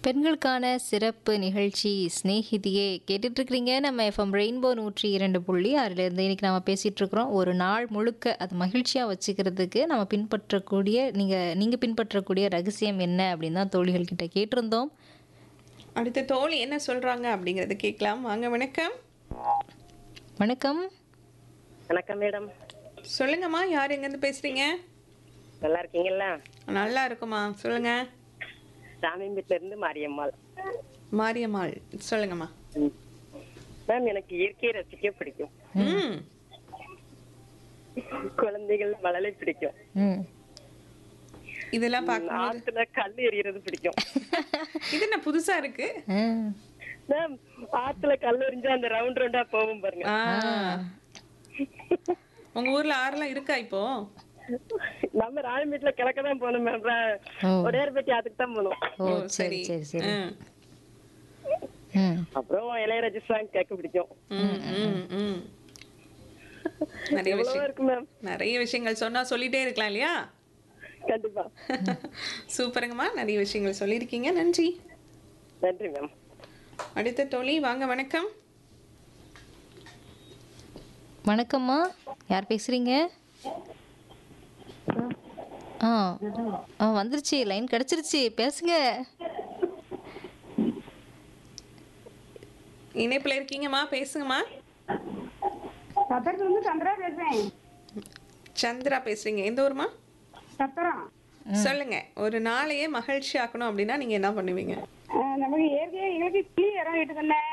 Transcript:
பெண்களுக்கான சிறப்பு நிகழ்ச்சி ஸ்நேகிதியே கேட்டுட்டு இருக்கிறீங்க நம்ம எஃப்எம் ரெயின்போ நூற்றி இரண்டு புள்ளி அதுலேருந்து இன்னைக்கு நம்ம பேசிட்டு இருக்கிறோம் ஒரு நாள் முழுக்க அது மகிழ்ச்சியாக வச்சுக்கிறதுக்கு நம்ம பின்பற்றக்கூடிய நீங்கள் நீங்கள் பின்பற்றக்கூடிய ரகசியம் என்ன அப்படின்னு தான் தோழிகள் கிட்ட கேட்டிருந்தோம் அடுத்த தோழி என்ன சொல்றாங்க அப்படிங்கறத கேட்கலாம் வாங்க வணக்கம் வணக்கம் வணக்கம் மேடம் சொல்லுங்கம்மா யார் எங்கேருந்து பேசுறீங்க நல்லா இருக்கீங்களா நல்லா இருக்குமா சொல்லுங்க ராமியம்பேட்டில இருந்து மாரியம்மாள் மாரியம்மாள் சொல்லுங்கம்மா ம். மேம் எனக்கு இயற்கையை ரசிக்க பிடிக்கும் ம் குழந்தைகள் மழலை பிடிக்கும் ம் இதெல்லாம் பார்க்கும்போது ஆத்துல கல் எறியறது பிடிக்கும் இது என்ன புதுசா இருக்கு ஆ. மேம் ஆத்துல கல் எறிஞ்சா அந்த ரவுண்ட் ரவுண்டா போகும் பாருங்க ஆ. உங்க ஊர்ல ஆறுலாம் இருக்கா இப்போ நம்ம ராமியம்பேட்டில கிழக்க தான் போகணும் மேம் ஓ. உடையார்பேட்டி அதுக்கு தான் போகணும் ஓ சரி சரி சரி ம். ம் அப்புறம் இளையராஜா சாங் கேட்க பிடிக்கும் ம், ம், ம். நிறைய எவ்வளவோ விஷயம் இருக்கு மேம் நிறைய விஷயங்கள் சொன்னா சொல்லிட்டே இருக்கலாம் இல்லையா கண்டிப்பா சூப்பருங்கம்மா நிறைய விஷயங்கள் சொல்லியிருக்கீங்க நன்றி நன்றி மேம் அடுத்த தோழி வாங்க வணக்கம் வணக்கம்மா யார் பேசுறீங்க ஆ ஆ வந்துருச்சு லைன் கிடச்சிருச்சு பேசுங்க இணைப்புல இருக்கீங்கம்மா பேசுங்கம்மா சத்திரத்துல இருந்து சந்திரா பேசுறேன் சந்திரா பேசுறீங்க எந்த ஊருமா சத்திரம் சொல்லுங்க ஒரு நாளையே மகிழ்ச்சி ஆக்கணும் அப்படின்னா நீங்க என்ன பண்ணுவீங்க அஹ் நமக்கு இயற்கையா எங்களுக்கு கிளி இடம் வீட்டுக்குள்ள